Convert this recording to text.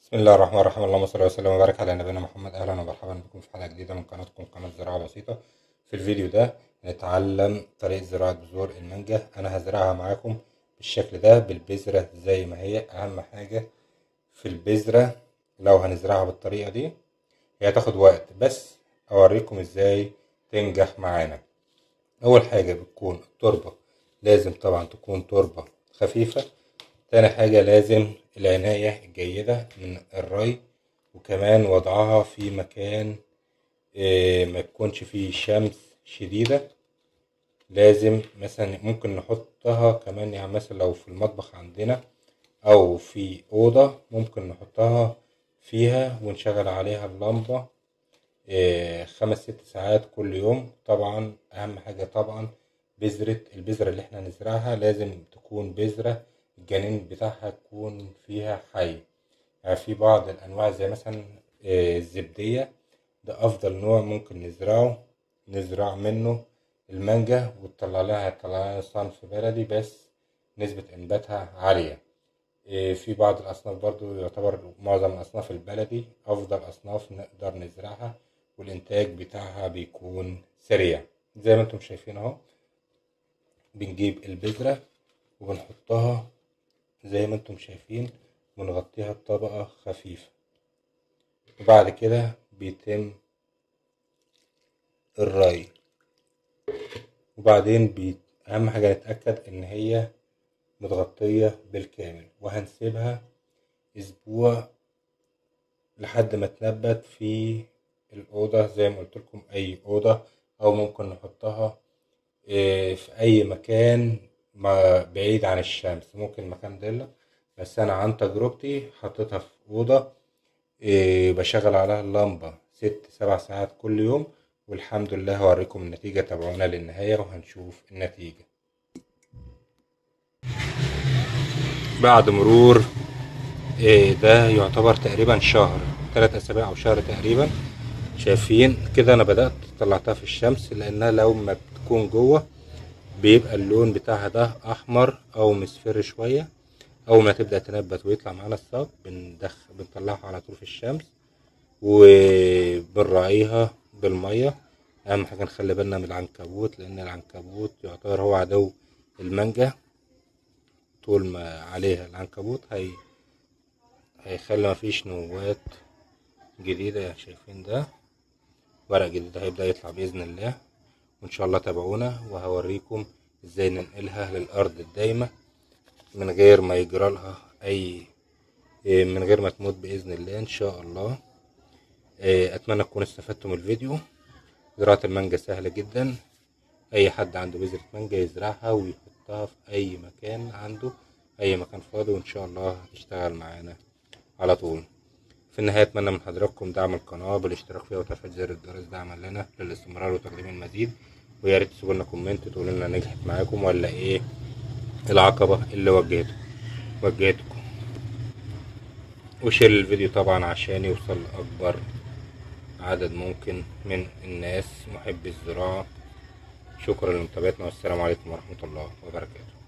بسم الله الرحمن الرحيم اللهم صل وسلم وبارك على نبينا محمد اهلا ومرحبا بكم في حلقه جديده من قناتكم قناه زراعه بسيطه في الفيديو ده هنتعلم طريقه زراعه بذور المانجا انا هزرعها معاكم بالشكل ده بالبذره زي ما هي اهم حاجه في البذره لو هنزرعها بالطريقه دي هي هتاخد وقت بس اوريكم ازاي تنجح معانا اول حاجه بتكون التربه لازم طبعا تكون تربه خفيفه تاني حاجة لازم العناية الجيدة من الري وكمان وضعها في مكان آه، ما يكونش فيه شمس شديدة لازم مثلا ممكن نحطها كمان يعني مثلا لو في المطبخ عندنا أو في أوضة ممكن نحطها فيها ونشغل عليها اللمبة آه، خمس ست ساعات كل يوم طبعا أهم حاجة طبعا بذرة البذرة اللي احنا نزرعها لازم تكون بذرة الجنين بتاعها يكون فيها حي يعني في بعض الأنواع زي مثلا آه، الزبدية ده أفضل نوع ممكن نزرعه نزرع منه المانجا وتطلع لها تطلع لها صنف بلدي بس نسبة إنباتها عالية آه، في بعض الأصناف برضو يعتبر معظم الأصناف البلدي أفضل أصناف نقدر نزرعها والإنتاج بتاعها بيكون سريع زي ما انتم شايفين اهو بنجيب البذرة وبنحطها زي ما انتم شايفين ونغطيها بطبقة خفيفة وبعد كده بيتم الري وبعدين بي... أهم حاجة نتأكد إن هي متغطية بالكامل وهنسيبها أسبوع لحد ما تنبت في الأوضة زي ما قلت لكم أي أوضة أو ممكن نحطها إيه، في أي مكان ما بعيد عن الشمس ممكن مكان ضلة بس أنا عن تجربتي حطيتها في أوضة إيه، بشغل عليها اللمبة ست سبع ساعات كل يوم والحمد لله هوريكم النتيجة تابعونا للنهاية وهنشوف النتيجة بعد مرور إيه، ده يعتبر تقريبا شهر ثلاث أسابيع أو شهر تقريبا شايفين كده أنا بدأت طلعتها في الشمس لأنها لو ما بتكون جوه بيبقى اللون بتاعها ده أحمر أو مصفر شوية أول ما تبدأ تنبت ويطلع معانا الساق بندخ بنطلعها على طول في الشمس وبنراعيها بالمية أهم حاجة نخلي بالنا من العنكبوت لأن العنكبوت يعتبر هو عدو المانجا طول ما عليها العنكبوت هي هيخلي مفيش نوات جديدة يعني شايفين ده ورق جديد هيبدأ يطلع بإذن الله وإن شاء الله تابعونا وهوريكم إزاي ننقلها للأرض الدايمة من غير ما يجرى لها أي إيه، من غير ما تموت بإذن الله إن شاء الله إيه، أتمنى تكونوا استفدتوا من الفيديو زراعة المانجا سهلة جدا أي حد عنده بذرة مانجا يزرعها ويحطها في أي مكان عنده أي مكان فاضي وإن شاء الله هتشتغل معانا على طول في النهاية أتمنى من حضراتكم دعم القناة بالاشتراك فيها وتفعيل زر الجرس دعما لنا للاستمرار وتقديم المزيد ويا ريت تسيبوا لنا كومنت تقولوا لنا نجحت معاكم ولا إيه العقبة اللي واجهته واجهتكم وشير الفيديو طبعا عشان يوصل لأكبر عدد ممكن من الناس محبي الزراعة شكرا لمتابعتنا والسلام عليكم ورحمة الله وبركاته